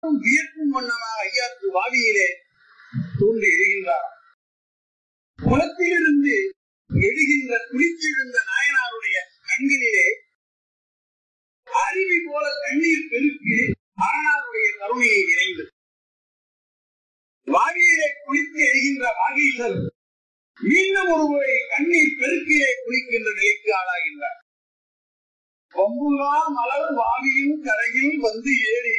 வியக்கும் வண்ணமாக ஐயாத்து வாவியிலே தோன்றி எழுகின்றார் குளத்திலிருந்து எழுகின்ற குளிச்செழுந்த நாயனாருடைய கண்களிலே அருவி போல கண்ணீர் பெருக்கு அரணாருடைய கருணையை நிறைந்தது வாவியிலே குளித்து எழுகின்ற வாகீசர் மீண்டும் ஒருமுறை கண்ணீர் பெருக்கிலே குளிக்கின்ற நிலைக்கு ஆளாகின்றார் கொம்புலா மலர் வாவியின் கரையில் வந்து ஏறி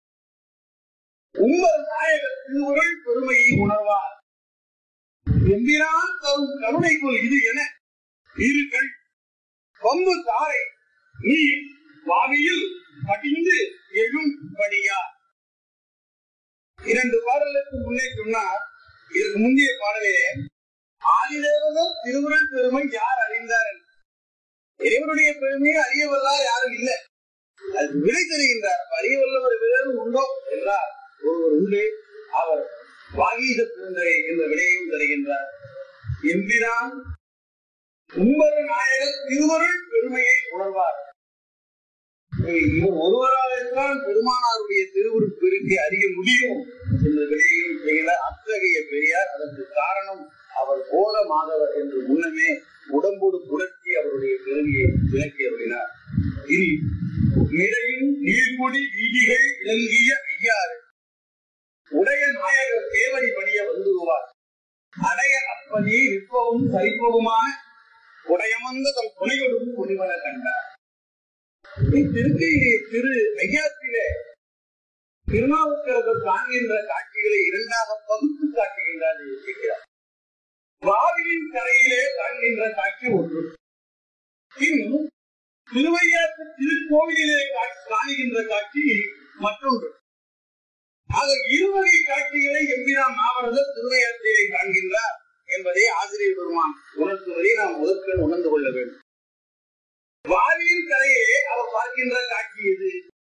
உங்கள் நாயக திருவுருள் பெருமையை உணர்வார் எம்பிரான் தரும் கருணைக்குள் இது என இருகள் கொம்பு தாரை நீர் வாவியில் படிந்து எழும் படியா இரண்டு பாடலுக்கு முன்னே சொன்னார் இதற்கு முந்தைய பாடலிலே ஆதிதேவதர் திருவுருள் பெருமை யார் அறிந்தார் என்று. இறைவனுடைய பெருமையை அறியவல்லார் யாரும் இல்லை அது விடை தருகின்றார் அறிய வல்லவர் வேறு உண்டோ என்றார் ஒருவர் உண்டு அவர் வாகீத பெருந்தரை என்ற விடையையும் தருகின்றார் எம்பிரான் உம்பர் நாயகர் திருவருள் பெருமையை உணர்வார் இவர் ஒருவராகத்தான் பெருமானாருடைய திருவுருள் பெருக்கை அறிய முடியும் என்ற விடையையும் செய்கிறார் அத்தகைய பெரியார் அதற்கு காரணம் அவர் போத மாதவர் என்று முன்னமே உடம்போடு புரட்சி அவருடைய பெருமையை விளக்கி அருளினார் இனி நிறையும் நீர்குடி வீதிகள் விளங்கிய ஐயாறு உடைய நாயகர் தேவடி பணிய வந்துருவார் அடைய அப்பதி நிற்பவும் சரிப்பவுமான உடையமந்த தம் துணையோடும் ஒளிவன கண்டார் திருக்கையிலே திரு ஐயாத்திலே திருநாவுக்கரசர் காண்கின்ற காட்சிகளை இரண்டாக பகுத்து காட்டுகின்றார் இருக்கிறார் வாவியின் கரையிலே காண்கின்ற காட்சி ஒன்று பின் திருவையாற்று திருக்கோவிலிலே காட்சி- காணுகின்ற காட்சி மற்றொன்று ஆக இருவகை காட்சிகளை எம்பிரான் மாவரதர் திருவையாற்றிலே காண்கின்றார் என்பதை ஆசிரியர் பெருமான் உணர்த்துவதை நாம் முதற்கண் உணர்ந்து கொள்ள வேண்டும் வாரியின் கரையே அவர் பார்க்கின்ற காட்சி எது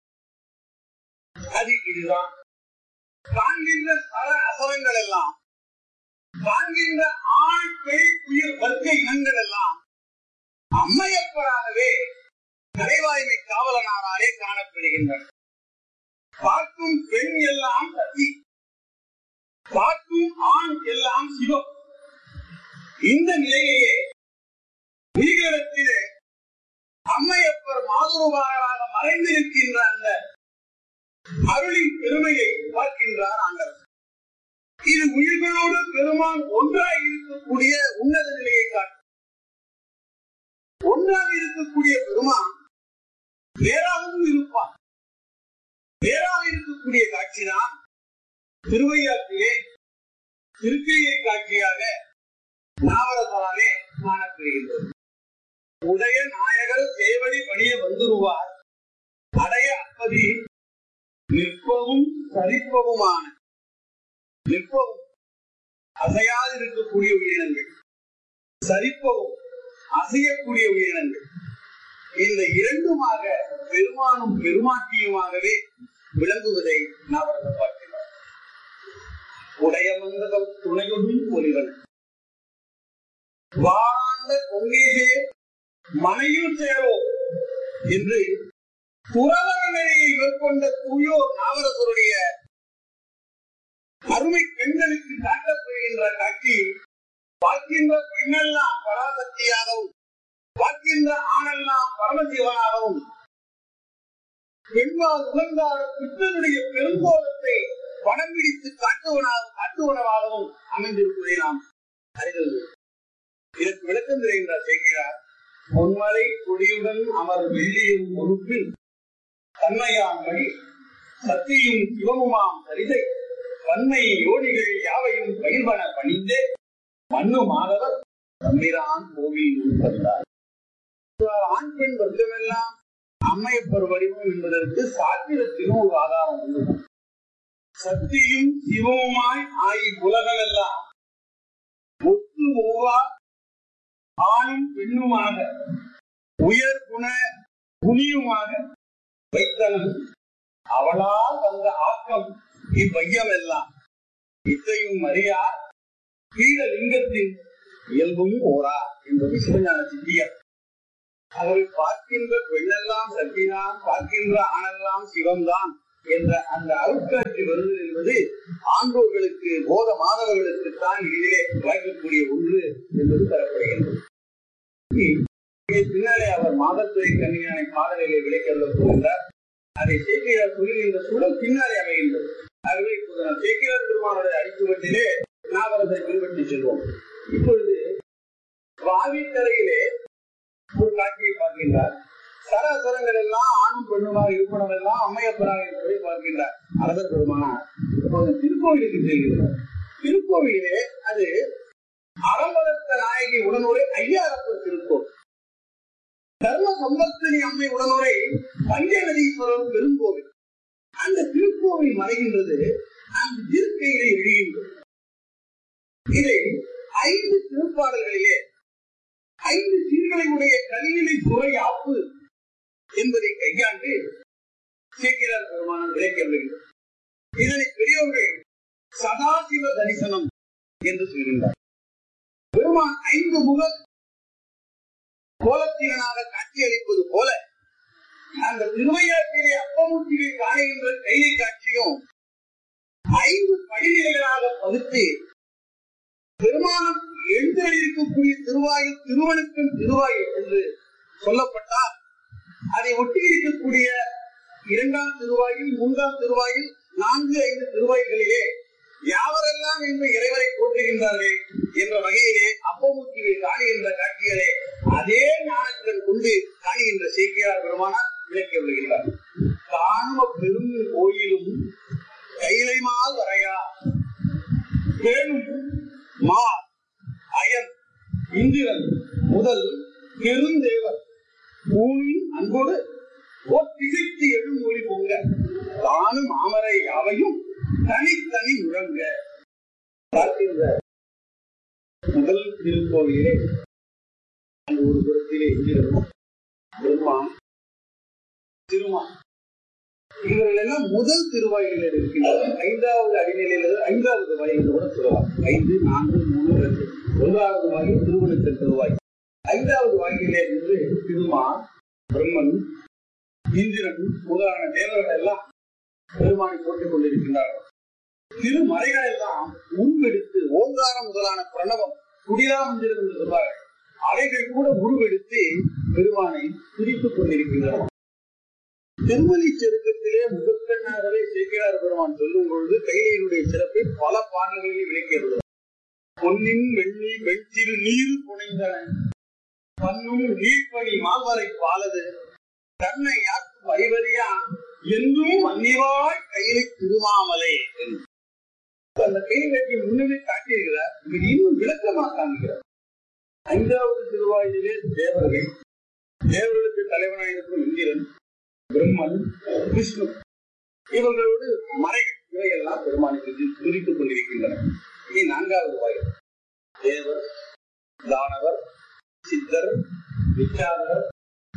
அது இதுதான் காண்கின்ற சர அசரங்கள் எல்லாம் காண்கின்ற ஆண் பெண் உயிர் வர்க்க இனங்கள் எல்லாம் அம்மையப்பராகவே கலைவாய்மை காவலனாராலே காணப்படுகின்றன பார்க்கும் பெண் எல்லாம் சதி பார்க்கும் ஆண் எல்லாம் சிவம் இந்த நிலையையே உயிரிடத்திலே அம்மையப்பர் மாதுருவாராக மறைந்திருக்கின்ற அந்த அருளின் பெருமையை பார்க்கின்றார் ஆண்டவர் இது உயிர்களோடு பெருமான் ஒன்றாய் இருக்கக்கூடிய உன்னத நிலையை காட்டும் ஒன்றாக இருக்கக்கூடிய பெருமான் வேறாகவும் இருப்பான் வேறாக இருக்கக்கூடிய காட்சிதான் திருவையாற்றிலே திருக்கையை காட்சியாக நாவரத்தாலே காணப்படுகின்றது உடைய நாயகர் சேவடி பணிய வந்துருவார் அடைய அப்பதி நிற்பவும் சரிப்பவுமான நிற்பவும் அசையாது இருக்கக்கூடிய உயிரினங்கள் சரிப்பவும் அசையக்கூடிய உயிரினங்கள் இந்த இரண்டுமாக பெருமானும் பெருமாட்டியுமாகவே விளங்குவதை நாவரசர் பார்க்கிறார் உடைய மந்தகம் துணையுடன் ஒளிவன் வாழாண்ட பொங்கேசே மனையில் சேரோ என்று துறவர நிலையை மேற்கொண்ட தூயோர் நாவரசருடைய அருமை பெண்களுக்கு காட்டப்படுகின்ற காட்சி பார்க்கின்ற பெண்ணெல்லாம் பராசக்தியாகவும் பார்க்கின்ற ஆணெல்லாம் பரமசிவனாகவும் பெண்மால் உகந்தார் பித்தனுடைய பெருங்கோலத்தை படம் பிடித்து காட்டுவனாக காட்டுவனவாகவும் அமைந்திருப்பதை நாம் அறிந்தது இதற்கு விளக்கம் தெரிகின்றார் செய்கிறார் பொன்மலை கொடியுடன் அமர் வெள்ளியும் பொறுப்பில் தன்மையாம் வழி சக்தியும் சிவமுமாம் சரிதை வன்மை யோனிகள் யாவையும் பயிர்வன பணிந்தே மண்ணு மாதவர் தம்பிரான் கோவில் உட்பட்டார் ஆண் பெண் வர்க்கமெல்லாம் அம்மையப்பர் வடிவம் என்பதற்கு சாத்திரத்திலும் ஒரு ஆதாரம் உண்டு சக்தியும் சிவமுமாய் ஆகி உலகமெல்லாம் ஒத்து ஓவா ஆணும் பெண்ணுமாக உயர் குண குனியுமாக வைத்தனன் அவளால் வந்த ஆக்கம் இவ்வையம் எல்லாம் இத்தையும் அறியா கீழ லிங்கத்தின் இயல்பும் ஓரா என்பது சிவஞான சித்தியர் அவரை பார்க்கின்ற பெண்ணெல்லாம் சக்திதான் பார்க்கின்ற ஆணெல்லாம் சிவம்தான் என்ற அந்த அருட்காட்சி வருதல் என்பது ஆண்டோர்களுக்கு போத மாணவர்களுக்கு தான் இதிலே வாய்க்கக்கூடிய ஒன்று என்பது தரப்படுகின்றது இங்கே பின்னாலே அவர் மாதத்துறை கன்னியானை பாடலிலே விளைக்கல்ல போகின்றார் அதை சேக்கிரார் சொல்லுகின்ற சூழல் பின்னாலே அமைகின்றது ஆகவே இப்போது நாம் சேக்கிரார் பெருமானுடைய அடிச்சுவட்டிலே நாவரத்தை பின்பற்றி செல்வோம் இப்பொழுது வாவிக்கரையிலே ஒரு காட்சியை பார்க்கின்றார் சராசரங்கள் எல்லாம் ஆணும் பெண்ணுமாக இருப்பனம் எல்லாம் அம்மையப்பராக இருப்பதை பார்க்கின்றார் அரசர் பெருமானார் இப்போது திருக்கோவிலுக்கு செல்கிறார் திருக்கோவிலே அது அறம்பலத்த நாயகி உடனுரை ஐயாரப்பர் திருக்கோவில் தர்ம சம்பத்தினி அம்மை உடனுரை பஞ்சநதீஸ்வரர் பெருங்கோவில் அந்த திருக்கோவில் மறைகின்றது அந்த திருக்கையிலே எழுகின்றது இதை ஐந்து திருப்பாடல்களிலே ஐந்து சீர்களை உடைய கல்வினை துறை ஆப்பு என்பதை கையாண்டு சீக்கிரார் பெருமானம் விளைக்கப்படுகிறது இதனை பெரியவர்கள் சதாசிவ தரிசனம் என்று சொல்கின்றார் பெருமான் ஐந்து முக கோலத்திறனாக காட்சியளிப்பது போல அந்த திருவையாற்றிலே அப்பமூர்த்தியை காணுகின்ற கைலை காட்சியும் ஐந்து படிநிலைகளாக பகுத்து பெருமானம் எழுந்தருளிருக்கக்கூடிய திருவாயில் திருவனுக்கும் திருவாயில் என்று சொல்லப்பட்டால் அதை ஒட்டி இருக்கக்கூடிய இரண்டாம் திருவாயில் மூன்றாம் திருவாயில் நான்கு ஐந்து திருவாய்களிலே யாவரெல்லாம் இந்த இறைவரை போற்றுகின்றார்கள் என்ற வகையிலே அப்பமூர்த்தியை காணுகின்ற காட்சிகளே அதே ஞானத்தின் கொண்டு காணுகின்ற சேக்கியார் பெருமானார் விளக்கி வருகின்றார் காணும பெரும் கோயிலும் கைலைமால் வரையா பேணும் மா அயன் இந்திரன் முதல் பெருந்தேவர் பூமியின் அன்போடு திசைத்து எழும் மொழி பொங்க தானும் மாமரை யாவையும் தனித்தனி முழங்க பார்க்கின்ற முதல் திருக்கோவிலே அந்த ஒரு புறத்திலே இந்திரனும் பிரம்மா திருமான் இவர்கள் எல்லாம் முதல் திருவாயில் இருக்கின்றனர் ஐந்தாவது அடிநிலையில் ஐந்தாவது வாயில் கூட சொல்லலாம் ஐந்து நான்கு மூணு ரெண்டு ஒன்றாவது வாயில் திருவனந்தன் திருவாய் ஐந்தாவது வாயிலே இருந்து திருமான் பிரம்மன் இந்திரன் முதலான தேவர்கள் எல்லாம் பெருமானை போட்டுக் கொண்டிருக்கின்றார்கள் திருமறைகள் எல்லாம் உருவெடுத்து ஓங்காரம் முதலான பிரணவம் குடிலா மந்திரம் என்று சொல்வார்கள் அவைகள் கூட உருவெடுத்து பெருமானை துதித்துக் கொண்டிருக்கின்றன திருமலி செருக்கத்திலே முதற்கண்ணாகவே சேக்கிரார் பெருமான் சொல்லும் பொழுது கையினுடைய சிறப்பை பல பாடல்களில் விளக்கிறது பொன்னின் வெள்ளி வெற்றிரு நீர் புனைந்தன பன்னும் நீர்ப்பணி மால்வரை பாலது தன்னை யாக்கும் அறிவறியா என்றும் மன்னிவாய் கையிலை திருமாமலை அந்த கையை கட்டி முன்னமே காட்டியிருக்கிறார் இவர் இன்னும் விளக்கமாக காண்கிறார் ஐந்தாவது திருவாயிலே தேவர்கள் தேவர்களுக்கு தலைவனாக இருக்கும் இந்திரன் பிரம்மன் விஷ்ணு இவர்களோடு மறைகள் இவையெல்லாம் பெருமானுக்கு துதித்துக் கொண்டிருக்கின்றன இனி நான்காவது வாயில் தேவர் தானவர் சித்தர் விச்சாதவர்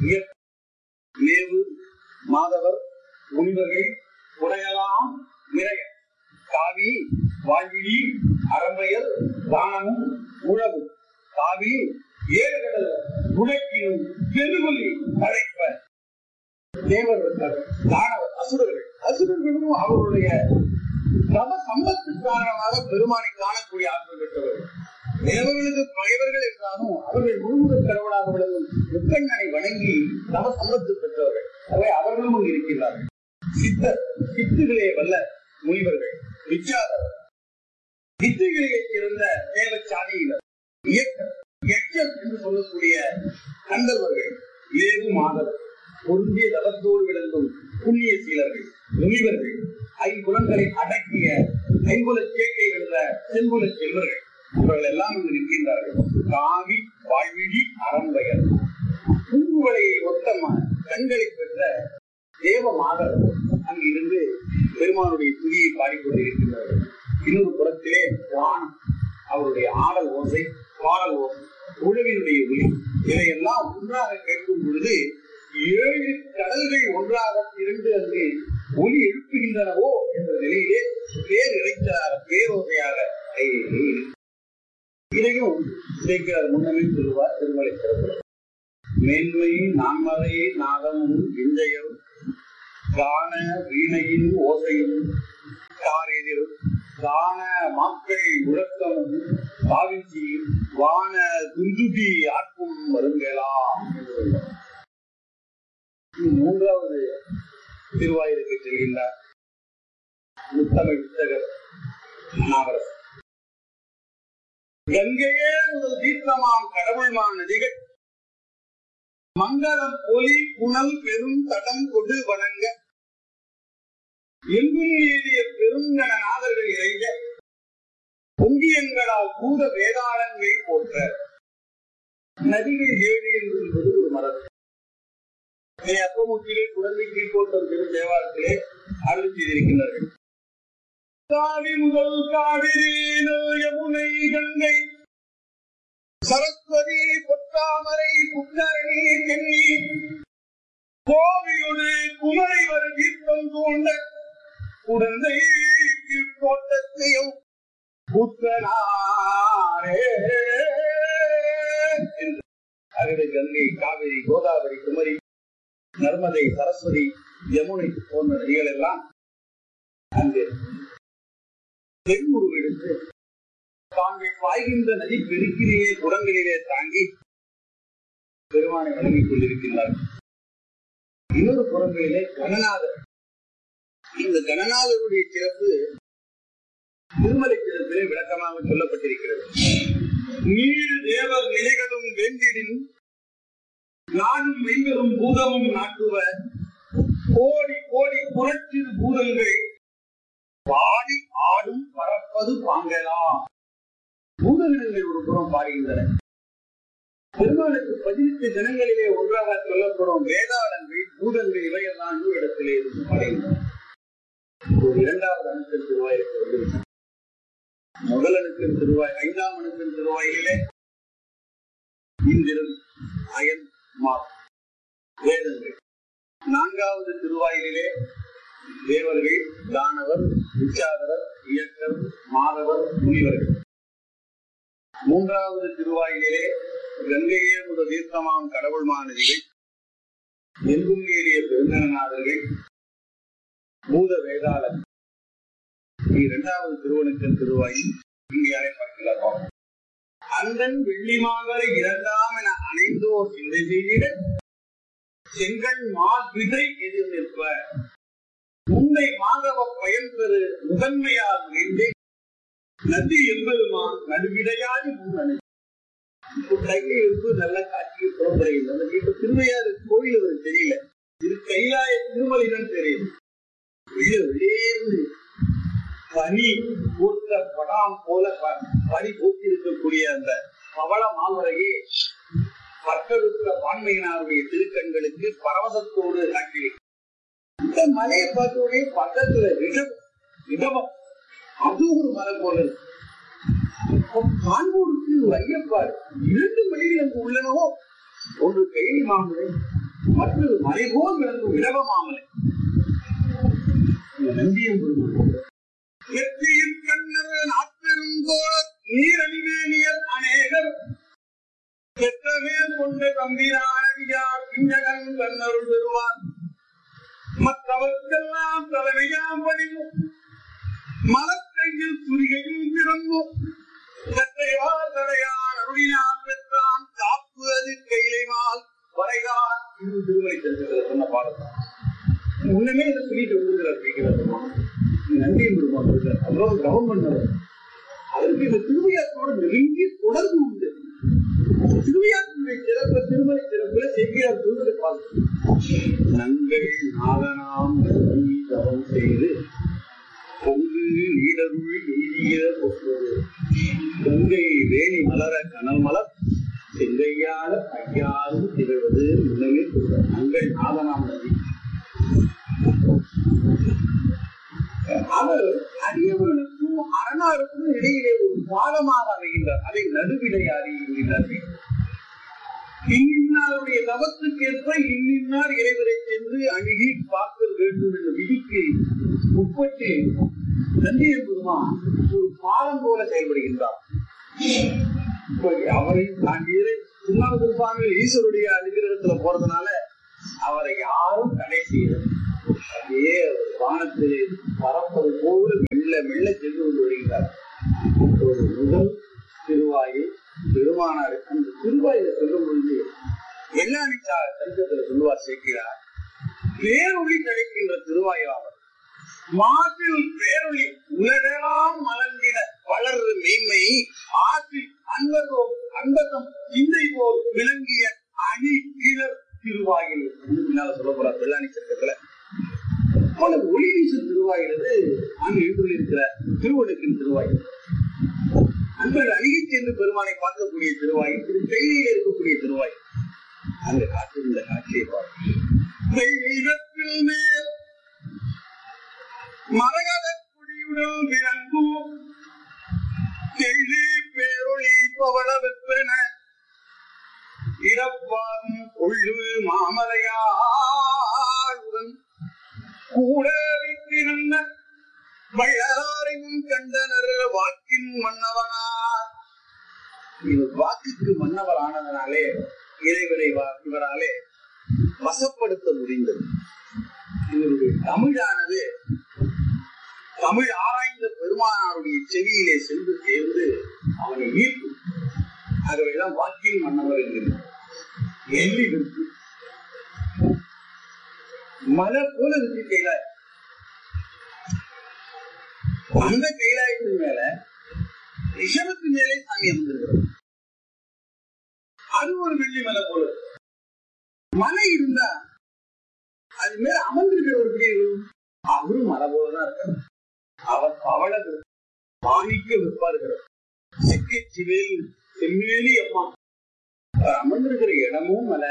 மேவு மாதவர் முனிவர்கள் உடையலாம் நிறைய காவி வாழ்விழி அறம்பெயர் தானமும் உழவு காவி ஏழு கடல் உடைக்கினும் பெருகொலி அழைப்ப தேவர் தானவர் அசுரர்கள் அசுரர்களும் அவருடைய தம சம்பத்து காரணமாக பெருமானை காணக்கூடிய ஆற்றல் பெற்றவர்கள் தேவர்களுக்கு பகைவர்கள் என்றாலும் அவர்கள் முழுமுதல் கடவுளாக விளங்கும் முக்கண்ணனை வணங்கி தம சம்பத்து பெற்றவர்கள் அவை அவர்களும் அங்கு இருக்கின்றார்கள் சித்தர் சித்துகளே வல்ல முனிவர்கள் விச்சாதர் வித்துகளிலே சிறந்த தேவச்சாதியினர் இயக்கம் எச்சம் என்று சொல்லக்கூடிய கந்தர்வர்கள் லேவு மாதவர் பொருந்திய தவத்தோடு விளங்கும் புண்ணிய சீலர்கள் முனிவர்கள் ஐம்புலங்களை அடக்கிய ஐம்புல சேக்கை வென்ற செம்புல செல்வர்கள் இவர்கள் எல்லாம் இங்கு நிற்கின்றார்கள் காவி வாழ்விழி அறம்பயர் பூங்குவலையை ஒத்த கண்களை பெற்ற தேவ மாதர் அங்கு இருந்து பெருமானுடைய துதியை பாடிக்கொண்டிருக்கின்றார்கள் இன்னொரு புறத்திலே வானம் அவருடைய ஆடல் ஓசை பாடல் ஓசை உழவினுடைய ஒளி இதையெல்லாம் ஒன்றாக கேட்கும் பொழுது ஏழு கடல்கள் ஒன்றாக திரண்டு அங்கு ஒளி எழுப்புகின்றனவோ என்ற நிலையிலே பேர் இறைச்சலாக பேரோசையாக இதையும் சேர்க்கிறார் முன்னமே சொல்லுவார் திருமலை சிறப்பு மேன்மை நான்மறையை நாதமும் விஞ்சையும் கான வீணையின் ஓசையும் காரெதிர் கான மாக்கள் முழக்கமும் பாவிச்சி வான துந்துபி ஆட்கும் வருங்கலாம் மூன்றாவது திருவாயிலுக்கு செல்கின்றார் முத்தமிழ் புத்தகர் நாவரசர் கங்கையே முதல் தீர்த்தமாம் கடவுள்மான் நதிகள் மங்களம் ஒலி புனல் பெரும் தடம் கொடு வணங்க எங்கும் ஏறிய பெருங்கண நாதர்கள் இறைஞ்ச பொங்கியங்களால் பூத வேதாளங்கள் போன்ற நதிகள் ஏழு என்று என்பது ஒரு மரபு இதை அப்பமுத்திலே குழந்தை கீழ்கோட்டம் பெரும் தேவாரத்திலே அருள் செய்திருக்கின்றார்கள் காவி முதல் காவிரி நல் யமுனை கங்கை சரஸ்வதி பொத்தாமரை புத்தரணி தென்னி கோவியொடு குமரை வரு தீர்த்தம் தோண்ட குழந்தை கோட்டத்தையும் புத்தனாரே என்று அகடை கங்கை காவிரி கோதாவரி குமரி நர்மதை சரஸ்வதி யமுனை போன்ற நதிகள் எல்லாம் அங்கு பெண் உருவெடுத்து தாங்கள் பாய்கின்ற நதி பெருக்கிலேயே குடங்களிலே தாங்கி பெருமானை வழங்கிக் கொண்டிருக்கின்றார்கள் இன்னொரு புறங்களிலே கணநாதர் இந்த கணநாதருடைய சிறப்பு திருமலை சிறப்பிலே விளக்கமாக சொல்லப்பட்டிருக்கிறது நீர் தேவர் நிலைகளும் வேண்டிடின் நானும் மெய்களும் பூதமும் நாட்டுவ கோடி கோடி புரட்சிறு பூதங்கள் பாடி ஆடும் பறப்பது பாங்கலாம் பூதகணங்கள் ஒரு புறம் பாடுகின்றன பெருமாளுக்கு பதினெட்டு ஜனங்களிலே ஒன்றாக சொல்லப்படும் வேதாளங்கள் பூதங்கள் இவையெல்லாம் இன்னொரு இடத்திலே இருந்து பாடுகின்றன ஒரு இரண்டாவது அணுக்கள் திருவாயிற்கு வந்து முதல் அணுக்கள் திருவாய் ஐந்தாம் அணுக்கள் திருவாயிலே இந்திரன் அயன் மா வேதங்கள் நான்காவது திருவாயிலே தேவர்கள் தானவர் விச்சாதரர் இயக்கர் மாதவர் முனிவர்கள் மூன்றாவது திருவாயிலே கங்கையே முதல் தீர்த்தமாம் கடவுள் மாநதிகள் எங்கும் ஏறிய பெருந்தநாதர்கள் பூத வேதாளர் இரண்டாவது திருவனுக்கன் திருவாயில் இங்கே அழைப்பார்கள் அந்தன் வெள்ளிமாகர இரண்டாம் என அணைந்தோர் சிந்தை செய்திட செங்கல் மாவிதை எதிர் நிற்ப உன்னை மாதவ பயன் பெறு முதன்மையால் வேண்டி நதி எம்பெருமா நடுவிடையாடி முன்னணி கையில் இருந்து நல்ல காட்சியை புறப்படுகிறது அந்த இப்ப திருவையாறு கோயில் அவருக்கு தெரியல இது கைலாய திருமலைதான் தெரியுது வெளியே வெளியேந்து பனி பூத்த படாம் போல ப- பனி பூத்திருக்கக்கூடிய அந்த பவள மாமரையே பட்டெடுத்த பான்மையினாருடைய திருக்கண்களுக்கு பரவசத்தோடு காட்சி இந்த மலையை பார்த்த உடனே பக்கத்துல ரிஷபம் ரிஷபம் அது ஒரு மலை போல இருக்கு அப்ப காண்போருக்கு ஒரு ஐயப்பாடு இரண்டு மலைகள் அங்கு உள்ளனவோ ஒன்று கைலி மாமலை மற்றொரு மலை போல் விளங்கும் இடவ மாமலை இது நந்தியம் பெருமாள் வெற்றியின் கண்ணர் நாப்பெருந்தோழர் நீரணிவேணியர் அநேகர் பெற்றமே கொண்ட தம்பிரானடியார் பிஞ்சகன் கண்ணருள் பெறுவார் மற்றவர்க்கெல்லாம் தலைமையாம் படிவும் மலக்கையில் துரிகையும் திறந்தும் கற்றையார் தடையான் அருளினான் பெற்றான் காப்பு அது கையிலைமால் வரைதான் இது திருமலை செல்வத்தில் சொன்ன பாடத்தான் முன்னமே இதை சொல்லிட்டு வந்துருக்கிறார் கேட்கிறார் நன்றி பெருமாள் இருக்கார் அவ்வளவு கவனம் பண்ணவர் அதற்கு இந்த திருவையாற்றோடு நெருங்கி தொடர்பு உண்டு திருவையாற்றுடைய சிறப்பு திருமலை சிறப்புல செவ்வியார் சொல்வதை பார்த்து நங்கள் நாதனாம் நம்பி தவம் செய்து பொங்கு நீடருள் எய்திய பொற்பது பொங்கை வேணி மலர கனல் மலர் செங்கையால ஐயாரும் திகழ்வது முன்னமே சொல்ற நங்கள் நாதனாம் நம்பி அவர் அடியவர்களுக்கும் அரணாருக்கும் இடையிலே ஒரு பாலமாக அமைகின்றார் அதை நடுவிடையாரி என்கிறார்கள் இன்னின்னாருடைய தவத்துக்கேற்ப இன்னின்னார் இறைவரை சென்று அணுகி பார்க்க வேண்டும் என்ற விதிக்கு உட்பட்டு நந்திய பெருமான் ஒரு பாலம் போல செயல்படுகின்றார் இப்ப அவரை தாண்டிய திருநாவுக்கு சுவாமிகள் ஈஸ்வருடைய அதிகிரகத்துல போறதுனால அவரை யாரும் தடை செய்யல அப்படியே வானத்தில் பறப்பது போல மெல்ல மெல்ல சென்று கொண்டு வருகிறார் இப்போது முதல் திருவாயில் பெருமானாருக்கு அந்த திருவாயில சொல்லும் பொழுது எல்லானிச்சா சரித்திரத்துல சொல்லுவார் சேர்க்கிறார் பேரொளி கிடைக்கின்ற திருவாயாவர் மாற்றில் பேரொளி உலகெல்லாம் மலர்ந்திட வளர்ற மெய்மை ஆற்றில் அன்பதோம் அன்பதம் சிந்தை போல் விளங்கிய அணி கிளர் திருவாயில் பின்னால சொல்ல போறார் வெள்ளாணி சட்டத்துல போல ஒளி வீசும் திருவாயிலது அங்கு எழுந்துள்ளிருக்கிற திருவனுக்கின் திருவாயில் அன்பர்கள் அணுகி சென்று பெருமானை பார்க்கக்கூடிய திருவாயில் திரு கையில இருக்கக்கூடிய திருவாய் அங்க காட்டிருந்த காட்சியை பார்க்கிறேன் மேல் மரகத குடியுடன் விளங்கும் தெள்ளி பேரொளி பவள வெப்பென இறப்பாகும் கொள்ளு மாமலையாளுடன் கூட வைத்திருந்த வள்ளலாரின் கண்டனர் வாக்கின் மன்னவனார் இவர் வாக்குக்கு மன்னவர் ஆனதனாலே இறைவனை வா- இவராலே வசப்படுத்த முடிந்தது இவருடைய தமிழானது தமிழ் ஆராய்ந்த பெருமானாருடைய செவியிலே சென்று சேர்ந்து அவனை ஈர்க்கும் ஆகவேதான் வாக்கின் மன்னவர் என்கிறார் எள்ளி விற்கு மலை போல இருக்கு கைலாய் அந்த கைலாயத்தின் மேல ரிஷபத்து மேலே சாமி அமர்ந்திருக்கிறது அது ஒரு வெள்ளி மலை போல இருக்கு. மலை இருந்தா அது மேல அமர்ந்திருக்கிறவர் எப்படி இருக்கும் அவரும் மலை போலதான் இருக்காரு அவர் பவள மாணிக்க விற்பாருகிறார் சிக்கை சிவேல் செம்மேலி அம்மா அவர் அமர்ந்திருக்கிற இடமும் மலை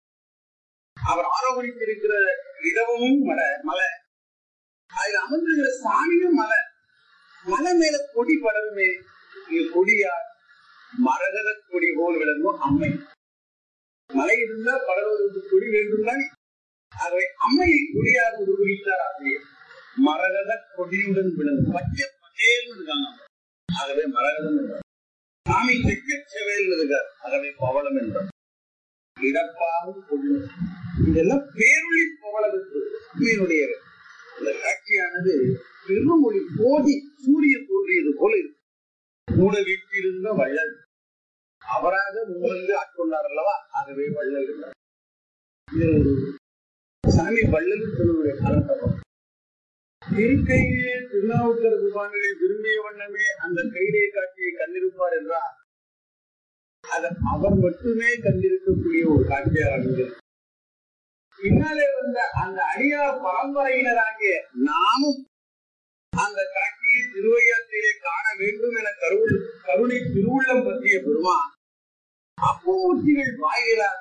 அவர் ஆரோகணித்திருக்கிற இடமும் மலை மலை அதுல அமர்ந்திருக்கிற சாமியும் மலை மலை மேல கொடி படருமே இது கொடியா மரகத கொடி போல் விளங்கும் அம்மை மலை இருந்தா படர்வதற்கு கொடி வேண்டும் தானே ஆகவே அம்மையை கொடியாக உருவகித்தார் ஆசிரியர் மரகத கொடியுடன் விளங்கும் பச்சை பச்சேல்னு இருக்காங்க ஆகவே மரகதம் என்றார் சாமி செக்க செவேல் இருக்கார் ஆகவே பவளம் என்றார் இடப்பாக கொள்ளு இதெல்லாம் பேரொளி பவளத்துக்கு உண்மையினுடைய இந்த காட்சியானது பெருமொழி கோடி சூரியன் தோன்றியது போல இருக்கு கூட வீட்டிருந்த வள்ளல் அவராக முன்வந்து ஆட்கொண்டார் அல்லவா ஆகவே வள்ளல் என்றார் இது ஒரு சாமி வள்ளல் சொல்லுடைய காலத்தப்பம் இருக்கையே திருநாவுக்கர் சுவாமிகளை விரும்பிய வண்ணமே அந்த கைதை காட்சியை கண்டிருப்பார் என்றார் அதை அவர் மட்டுமே கண்டிருக்கக்கூடிய ஒரு காட்சியாக அமைந்தது பின்னாலே வந்த அந்த அடியார் பரம்பரையினராகிய நாமும் அந்த காட்சியை திருவையாற்றிலே காண வேண்டும் என கருள் கருணை திருவுள்ளம் பற்றிய பெருமான் அப்பூர்த்திகள் வாயிலாக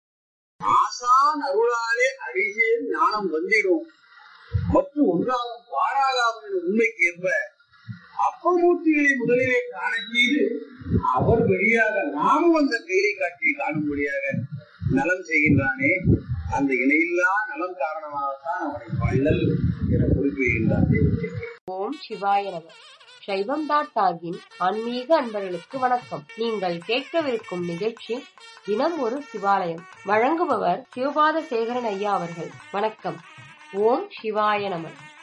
ஆசான் அருளாலே அடியே ஞானம் வந்திடும் மற்றும் ஒன்றாகும் பாழாகாகும் என்ற உண்மைக்கு ஏற்ப அப்பமூர்த்திகளை முதலிலே காண செய்து அவர் வழியாக நாமும் அந்த கைலை காட்சியை காணும்படியாக நலம் செய்கின்றானே அந்த இணையில்லா நலம் காரணமாகத்தான் அவனை வள்ளல் என குறிப்பிடுகின்றான் தெய்வத்தை ஓம் சிவாய நம சைவம் டாட் டாகின் ஆன்மீக அன்பர்களுக்கு வணக்கம் நீங்கள் கேட்கவிருக்கும் நிகழ்ச்சி தினம் ஒரு சிவாலயம் வழங்குபவர் சிவபாத சேகரன் ஐயா அவர்கள் வணக்கம் ஓம் சிவாய நம